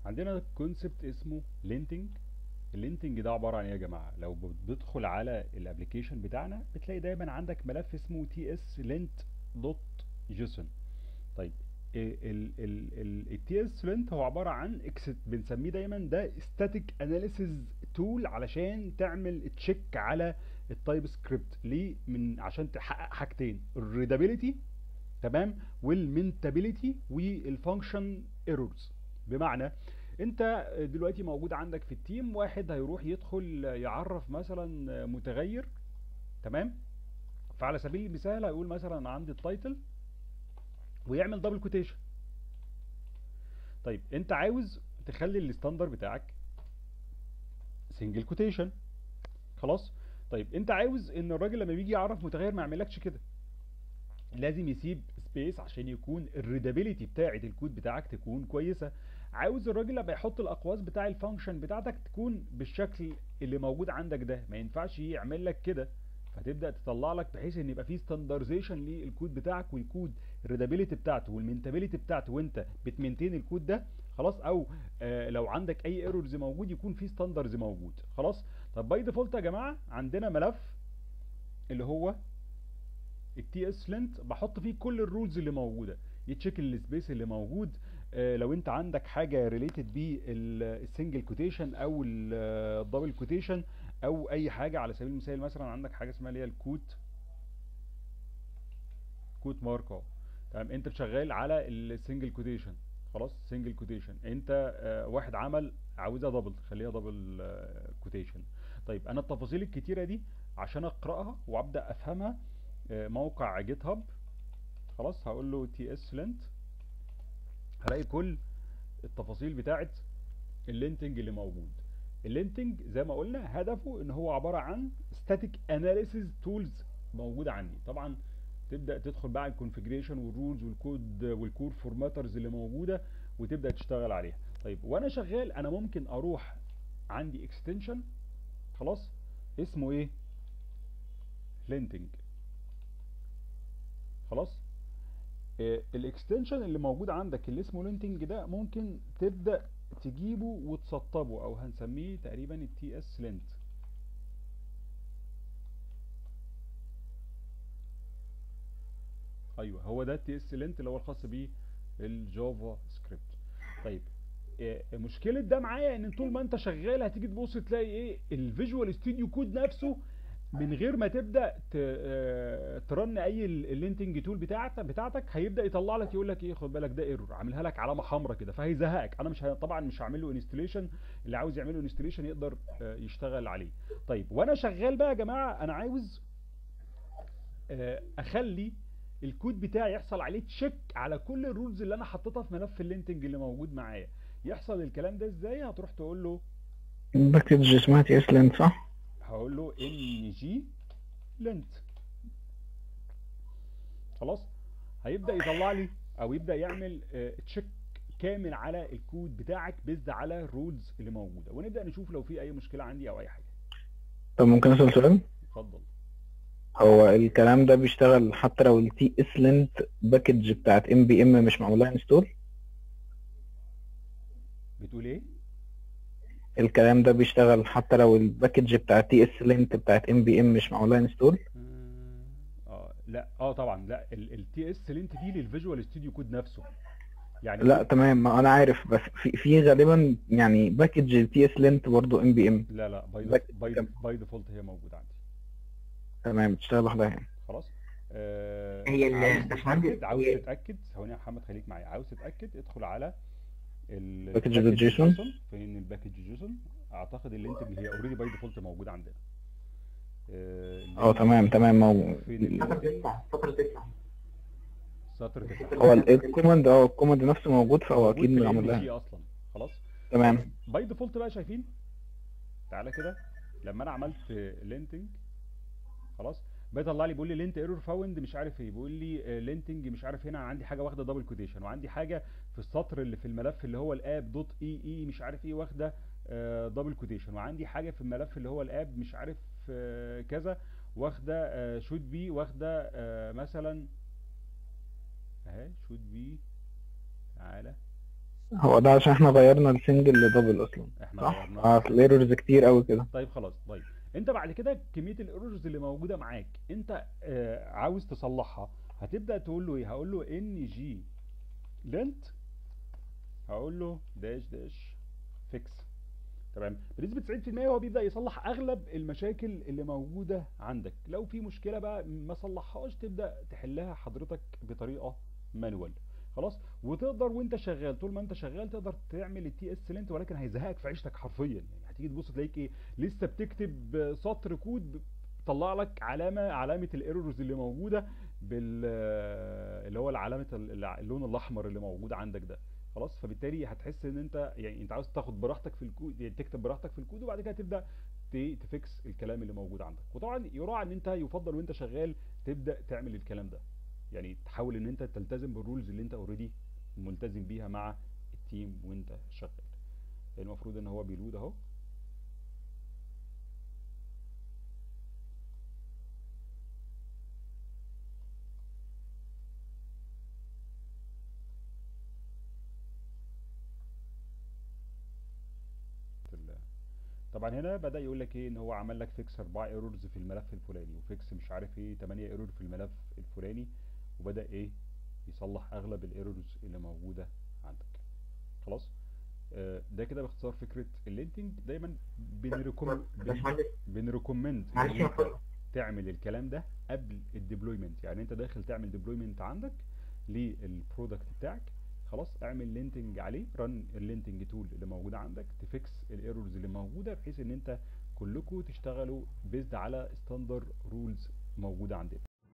عندنا كونسبت اسمه لينتنج اللينتنج ده عباره عن ايه يا جماعه لو بتدخل على الابلكيشن بتاعنا بتلاقي دايما عندك ملف اسمه تي اس لينت دوت جيسون طيب التي اس لينت هو عباره عن بنسميه دايما ده ستاتيك اناليسيز تول علشان تعمل تشيك على التايب سكريبت ليه من عشان تحقق حاجتين الريدابيليتي تمام والمنتابيليتي والفانكشن ايرورز بمعنى انت دلوقتي موجود عندك في التيم واحد هيروح يدخل يعرف مثلا متغير تمام فعلى سبيل المثال هيقول مثلا انا عندي التايتل ويعمل دبل كوتيشن طيب انت عاوز تخلي الستاندر بتاعك سنجل كوتيشن خلاص طيب انت عاوز ان الراجل لما بيجي يعرف متغير ما يعملكش كده لازم يسيب سبيس عشان يكون الريدابيليتي بتاعه الكود بتاعك تكون كويسه عاوز الراجل لما يحط الاقواس بتاع الفانكشن بتاعتك تكون بالشكل اللي موجود عندك ده ما ينفعش يعمل لك كده فتبدا تطلع لك بحيث ان يبقى في ستاندرزيشن للكود بتاعك والكود الريدابيليتي بتاعته والمنتابيليتي بتاعته وانت بتمنتين الكود ده خلاص او آه لو عندك اي ايرورز موجود يكون في ستاندرز موجود خلاص طب باي ديفولت يا جماعه عندنا ملف اللي هو التي اس لينت بحط فيه كل الرولز اللي موجوده يتشيك السبيس اللي موجود آه لو انت عندك حاجه ريليتد بالسنجل كوتيشن او الدبل كوتيشن او اي حاجه على سبيل المثال مثلا عندك حاجه اسمها اللي هي الكوت كوت مارك اهو تمام انت شغال على السنجل كوتيشن خلاص سنجل كوتيشن انت آه واحد عمل عاوزها دبل خليها دبل آه كوتيشن طيب انا التفاصيل الكتيره دي عشان اقراها وابدا افهمها آه موقع جيت هاب خلاص هقول له تي اس لينت هلاقي كل التفاصيل بتاعه اللينتنج اللي موجود اللينتنج زي ما قلنا هدفه ان هو عباره عن static analysis tools موجوده عندي طبعا تبدا تدخل بقى الكونفيجريشن والرولز والكود والكور فورماترز اللي موجوده وتبدا تشتغل عليها طيب وانا شغال انا ممكن اروح عندي اكستنشن خلاص اسمه ايه لينتنج خلاص الاكستنشن اللي موجود عندك اللي اسمه لينتنج ده ممكن تبدا تجيبه وتسطبه او هنسميه تقريبا التي اس لينت ايوه هو ده التي اس لينت اللي هو الخاص بيه الجافا سكريبت طيب إيه مشكله ده معايا ان طول ما انت شغال هتيجي تبص تلاقي ايه الفيجوال ستوديو كود نفسه من غير ما تبدا ترن اي اللينتنج تول بتاعتك بتاعتك هيبدا يطلع لك يقول لك ايه خد بالك ده ايرور عاملها لك علامه حمراء كده فهيزهقك انا مش طبعا مش هعمل له انستليشن اللي عاوز يعمل له انستليشن يقدر يشتغل عليه طيب وانا شغال بقى يا جماعه انا عاوز اخلي الكود بتاعي يحصل عليه تشيك على كل الرولز اللي انا حطيتها في ملف اللينتنج اللي موجود معايا يحصل الكلام ده ازاي هتروح تقول له باكج اسمها تي اس لينت صح هقول له ان جي لينت خلاص هيبدا يطلع لي او يبدا يعمل تشيك كامل على الكود بتاعك بيزد على الرولز اللي موجوده ونبدا نشوف لو في اي مشكله عندي او اي حاجه طب ممكن اسال سؤال اتفضل هو الكلام ده بيشتغل حتى لو التي اس لينت باكج بتاعت ام بي ام مش معمول لها انستول بتقول ايه الكلام ده بيشتغل حتى لو الباكج بتاع تي اس لينت بتاعت ام بي ام مش معمول لها انستول اه لا اه طبعا لا التي اس لينت دي للفيجوال ستوديو كود نفسه يعني لا تمام ما انا عارف بس في في غالبا يعني باكج التي اس لينت برضه ام بي ام لا لا باي باي باي ديفولت هي موجوده عندي تمام بتشتغل لوحدها يعني خلاص آه هي عاوز تتاكد عاوز تتاكد ثواني يا محمد خليك معايا عاوز تتاكد ادخل على الباكج دوت جيسون فين الباكج جيسون اعتقد اللينت اللي هي اوريدي باي ديفولت موجود عندنا اه تمام تمام موجود سطر 9 سطر 9 سطر 9 هو الكوماند اه الكوماند نفسه موجود فهو اكيد معمول لها اصلا خلاص تمام باي ديفولت بقى شايفين تعالى كده لما انا عملت لينتنج خلاص بيطلع لي بيقول لي لينت ايرور فاوند مش عارف ايه بيقول لي لينتنج مش عارف هنا عندي حاجه واخده دبل كوتيشن وعندي حاجه في السطر اللي في الملف اللي هو الاب دوت اي اي مش عارف ايه واخده دبل كوتيشن وعندي حاجه في الملف اللي هو الاب مش عارف كذا واخده شود بي واخده مثلا اهي شود بي تعالى هو ده عشان احنا غيرنا السنجل لدبل اصلا احنا صح؟ غيرناه. اه الايرورز كتير قوي كده طيب خلاص طيب انت بعد كده كميه الايرورز اللي موجوده معاك انت آه عاوز تصلحها هتبدا تقول له ايه هقول له ان جي لينت هقول له داش داش فيكس تمام بنسبه 90% هو بيبدا يصلح اغلب المشاكل اللي موجوده عندك لو في مشكله بقى ما صلحهاش تبدا تحلها حضرتك بطريقه مانوال خلاص وتقدر وانت شغال طول ما انت شغال تقدر تعمل التي اس لينت ولكن هيزهقك في عيشتك حرفيا يعني هتيجي تبص تلاقيك ايه لسه بتكتب سطر كود طلع لك علامه علامه الايرورز اللي موجوده بال اللي هو العلامه ال- اللون الاحمر اللي موجود عندك ده خلاص فبالتالي هتحس ان انت يعني انت عاوز تاخد براحتك في الكود يعني تكتب براحتك في الكود وبعد كده تبدا ت- تفكس الكلام اللي موجود عندك وطبعا يراعى ان انت يفضل وانت شغال تبدا تعمل الكلام ده يعني تحاول ان انت تلتزم بالرولز اللي انت اوريدي ملتزم بيها مع التيم وانت شغال المفروض ان هو بيلود اهو ال- طبعا هنا بدأ يقول لك ايه ان هو عمل لك فيكس اربع ايرورز في الملف الفلاني وفيكس مش عارف ايه 8 ايرور في الملف الفلاني وبدأ ايه يصلح اغلب الايرورز اللي موجودة عندك خلاص آه، ده كده باختصار فكرة اللينتنج دايما بنريكوم باشمهندس بنريكومند معلش ان يا انت فندم تعمل الكلام ده قبل الديبلويمنت يعني انت داخل تعمل ديبلويمنت عندك للبرودكت بتاعك خلاص اعمل لينتنج عليه رن اللينتنج تول اللي موجوده عندك تفكس الايرورز اللي موجوده بحيث ان انت كلكم تشتغلوا بيزد على ستاندر رولز موجوده عندنا